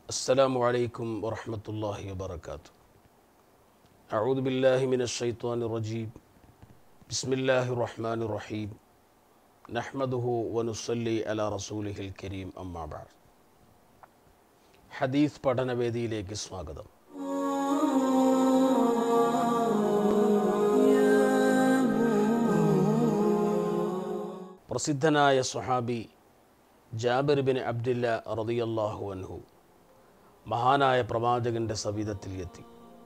السلام عليكم ورحمة الله وبركاته أعوذ بالله من الشيطان الرجيم بسم الله الرحمن الرحيم نحمده ونصلي على رسوله الكريم أما بعد ഹദീസ് പഠനവേദിയിലേക്ക് സ്വാഗതം പ്രസിദ്ധനായ സുഹാബി ജാബിർ ബിൻ അബ്ദില്ല റതിയല്ലാഹു അൻഹു മഹാനായ പ്രവാചകന്റെ സവിധത്തിൽ എത്തി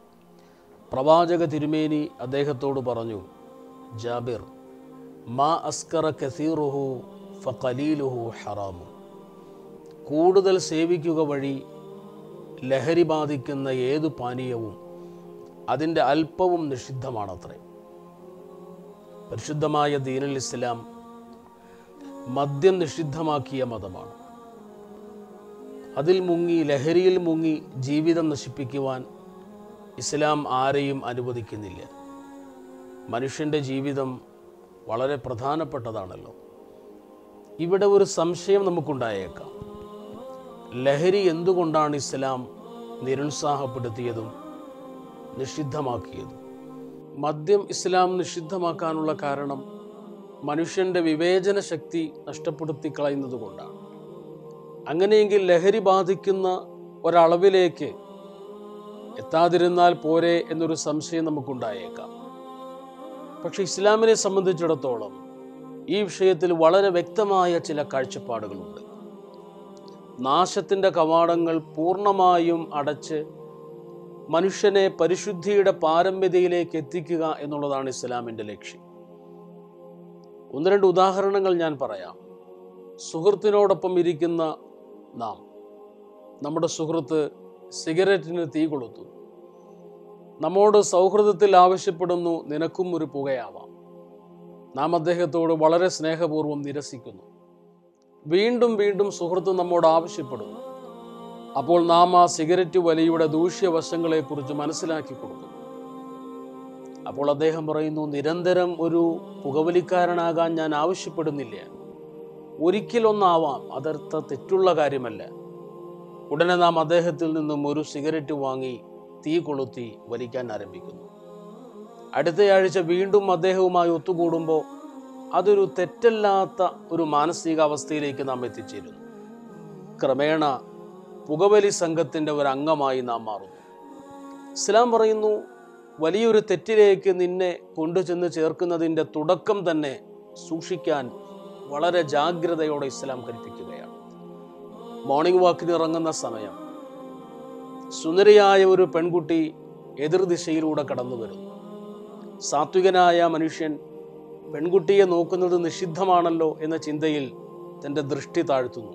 പ്രവാചക തിരുമേനി അദ്ദേഹത്തോട് പറഞ്ഞു ജാബിർ മാ അസ്കറ കസീറുഹു ഫലീലുഹു ഹറാമു കൂടുതൽ സേവിക്കുക വഴി ലഹരി ബാധിക്കുന്ന ഏതു പാനീയവും അതിൻ്റെ അല്പവും നിഷിദ്ധമാണത്രേ പരിശുദ്ധമായ ദീനുൽ ഇസ്ലാം മദ്യം നിഷിദ്ധമാക്കിയ മതമാണ് അതിൽ മുങ്ങി ലഹരിയിൽ മുങ്ങി ജീവിതം നശിപ്പിക്കുവാൻ ഇസ്ലാം ആരെയും അനുവദിക്കുന്നില്ല മനുഷ്യൻ്റെ ജീവിതം വളരെ പ്രധാനപ്പെട്ടതാണല്ലോ ഇവിടെ ഒരു സംശയം നമുക്കുണ്ടായേക്കാം ലഹരി എന്തുകൊണ്ടാണ് ഇസ്ലാം നിരുത്സാഹപ്പെടുത്തിയതും നിഷിദ്ധമാക്കിയതും മദ്യം ഇസ്ലാം നിഷിദ്ധമാക്കാനുള്ള കാരണം മനുഷ്യൻ്റെ വിവേചന ശക്തി നഷ്ടപ്പെടുത്തി കളയുന്നത് കൊണ്ടാണ് അങ്ങനെയെങ്കിൽ ലഹരി ബാധിക്കുന്ന ഒരളവിലേക്ക് എത്താതിരുന്നാൽ പോരെ എന്നൊരു സംശയം നമുക്കുണ്ടായേക്കാം പക്ഷെ ഇസ്ലാമിനെ സംബന്ധിച്ചിടത്തോളം ഈ വിഷയത്തിൽ വളരെ വ്യക്തമായ ചില കാഴ്ചപ്പാടുകളുണ്ട് നാശത്തിൻ്റെ കവാടങ്ങൾ പൂർണ്ണമായും അടച്ച് മനുഷ്യനെ പരിശുദ്ധിയുടെ പാരമ്യതയിലേക്ക് എത്തിക്കുക എന്നുള്ളതാണ് ഇസ്ലാമിൻ്റെ ലക്ഷ്യം ഒന്ന് രണ്ട് ഉദാഹരണങ്ങൾ ഞാൻ പറയാം സുഹൃത്തിനോടൊപ്പം ഇരിക്കുന്ന നാം നമ്മുടെ സുഹൃത്ത് സിഗരറ്റിന് തീ കൊളുത്തു നമ്മോട് സൗഹൃദത്തിൽ ആവശ്യപ്പെടുന്നു നിനക്കും ഒരു പുകയാവാം നാം അദ്ദേഹത്തോട് വളരെ സ്നേഹപൂർവ്വം നിരസിക്കുന്നു വീണ്ടും വീണ്ടും സുഹൃത്ത് നമ്മോട് ആവശ്യപ്പെടുന്നു അപ്പോൾ നാം ആ സിഗരറ്റ് വലിയുടെ ദൂഷ്യവശങ്ങളെക്കുറിച്ച് മനസ്സിലാക്കി കൊടുക്കുന്നു അപ്പോൾ അദ്ദേഹം പറയുന്നു നിരന്തരം ഒരു പുകവലിക്കാരനാകാൻ ഞാൻ ആവശ്യപ്പെടുന്നില്ല ഒരിക്കലൊന്നാവാം അതർത്ഥ തെറ്റുള്ള കാര്യമല്ല ഉടനെ നാം അദ്ദേഹത്തിൽ നിന്നും ഒരു സിഗരറ്റ് വാങ്ങി തീ കൊളുത്തി വലിക്കാൻ ആരംഭിക്കുന്നു അടുത്തയാഴ്ച വീണ്ടും അദ്ദേഹവുമായി ഒത്തുകൂടുമ്പോൾ അതൊരു തെറ്റല്ലാത്ത ഒരു മാനസികാവസ്ഥയിലേക്ക് നാം എത്തിച്ചേരുന്നു ക്രമേണ പുകവലി സംഘത്തിൻ്റെ ഒരു അംഗമായി നാം മാറുന്നു ഇസ്ലാം പറയുന്നു വലിയൊരു തെറ്റിലേക്ക് നിന്നെ കൊണ്ടുചെന്ന് ചേർക്കുന്നതിൻ്റെ തുടക്കം തന്നെ സൂക്ഷിക്കാൻ വളരെ ജാഗ്രതയോടെ ഇസ്ലാം കൽപ്പിക്കുകയാണ് മോർണിംഗ് വാക്കിന് ഇറങ്ങുന്ന സമയം സുന്ദരിയായ ഒരു പെൺകുട്ടി എതിർദിശയിലൂടെ കടന്നു വരുന്നു സാത്വികനായ മനുഷ്യൻ പെൺകുട്ടിയെ നോക്കുന്നത് നിഷിദ്ധമാണല്ലോ എന്ന ചിന്തയിൽ തൻ്റെ ദൃഷ്ടി താഴ്ത്തുന്നു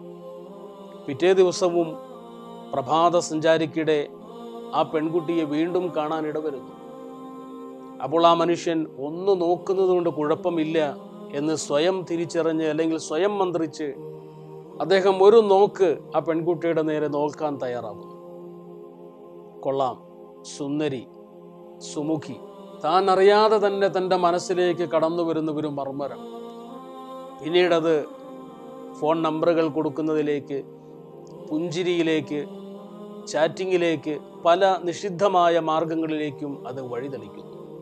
പിറ്റേ ദിവസവും പ്രഭാത സഞ്ചാരിക്കിടെ ആ പെൺകുട്ടിയെ വീണ്ടും കാണാൻ ഇടവരുന്നു അപ്പോൾ ആ മനുഷ്യൻ ഒന്ന് നോക്കുന്നത് കൊണ്ട് കുഴപ്പമില്ല എന്ന് സ്വയം തിരിച്ചറിഞ്ഞ് അല്ലെങ്കിൽ സ്വയം മന്ത്രിച്ച് അദ്ദേഹം ഒരു നോക്ക് ആ പെൺകുട്ടിയുടെ നേരെ നോക്കാൻ തയ്യാറാകുന്നു കൊള്ളാം സുന്ദരി സുമുഖി താൻ അറിയാതെ തന്നെ തൻ്റെ മനസ്സിലേക്ക് കടന്നു വരുന്ന ഒരു മർമ്മരം പിന്നീടത് ഫോൺ നമ്പറുകൾ കൊടുക്കുന്നതിലേക്ക് പുഞ്ചിരിയിലേക്ക് ചാറ്റിങ്ങിലേക്ക് പല നിഷിദ്ധമായ മാർഗങ്ങളിലേക്കും അത് വഴിതെളിക്കുന്നു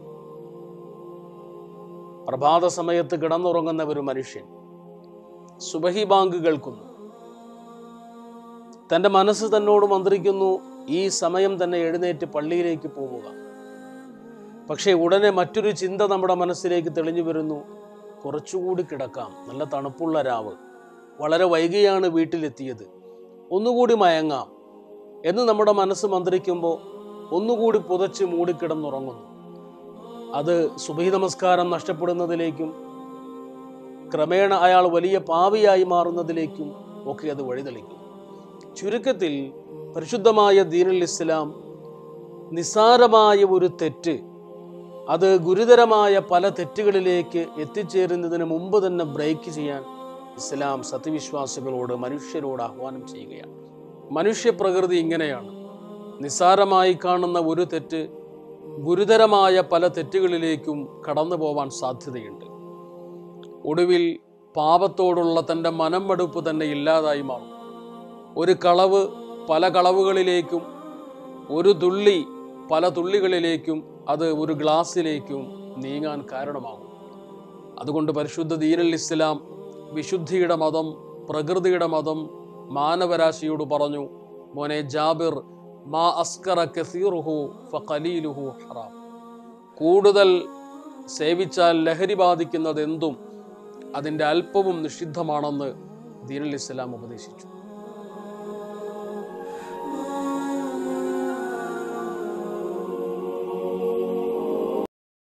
പ്രഭാത സമയത്ത് കിടന്നുറങ്ങുന്ന ഒരു മനുഷ്യൻ സുബഹി ബാങ്ക് കേൾക്കുന്നു തൻ്റെ മനസ്സ് തന്നോട് മന്ത്രിക്കുന്നു ഈ സമയം തന്നെ എഴുന്നേറ്റ് പള്ളിയിലേക്ക് പോവുക പക്ഷേ ഉടനെ മറ്റൊരു ചിന്ത നമ്മുടെ മനസ്സിലേക്ക് തെളിഞ്ഞു വരുന്നു കുറച്ചുകൂടി കിടക്കാം നല്ല തണുപ്പുള്ള രാവ് വളരെ വൈകിയാണ് വീട്ടിലെത്തിയത് ഒന്നുകൂടി മയങ്ങാം എന്ന് നമ്മുടെ മനസ്സ് മന്ത്രിക്കുമ്പോൾ ഒന്നുകൂടി പുതച്ച് മൂടിക്കിടന്നുറങ്ങുന്നു അത് സുബഹി നമസ്കാരം നഷ്ടപ്പെടുന്നതിലേക്കും ക്രമേണ അയാൾ വലിയ പാവിയായി മാറുന്നതിലേക്കും ഒക്കെ അത് വഴിതെളിക്കും ചുരുക്കത്തിൽ പരിശുദ്ധമായ ദീനുൽ ഇസ്ലാം നിസാരമായ ഒരു തെറ്റ് അത് ഗുരുതരമായ പല തെറ്റുകളിലേക്ക് എത്തിച്ചേരുന്നതിന് മുമ്പ് തന്നെ ബ്രേക്ക് ചെയ്യാൻ ഇസ്ലാം സത്യവിശ്വാസികളോട് മനുഷ്യരോട് ആഹ്വാനം ചെയ്യുകയാണ് മനുഷ്യപ്രകൃതി ഇങ്ങനെയാണ് നിസ്സാരമായി കാണുന്ന ഒരു തെറ്റ് ഗുരുതരമായ പല തെറ്റുകളിലേക്കും കടന്നു പോവാൻ സാധ്യതയുണ്ട് ഒടുവിൽ പാപത്തോടുള്ള തൻ്റെ മനംമടുപ്പ് തന്നെ ഇല്ലാതായി മാറും ഒരു കളവ് പല കളവുകളിലേക്കും ഒരു തുള്ളി പല തുള്ളികളിലേക്കും അത് ഒരു ഗ്ലാസ്സിലേക്കും നീങ്ങാൻ കാരണമാകും അതുകൊണ്ട് പരിശുദ്ധ ദീനുൽ ഇസ്ലാം വിശുദ്ധിയുടെ മതം പ്രകൃതിയുടെ മതം മാനവരാശിയോട് പറഞ്ഞു മോനെ ജാബിർ മാ അസ്കറ കസീറുഹു ഫഖലീലുഹു ഹറാം കൂടുതൽ സേവിച്ചാൽ ലഹരി ബാധിക്കുന്നത് എന്തും അതിൻ്റെ അല്പവും നിഷിദ്ധമാണെന്ന് ദീനുൽ ഇസ്ലാം ഉപദേശിച്ചു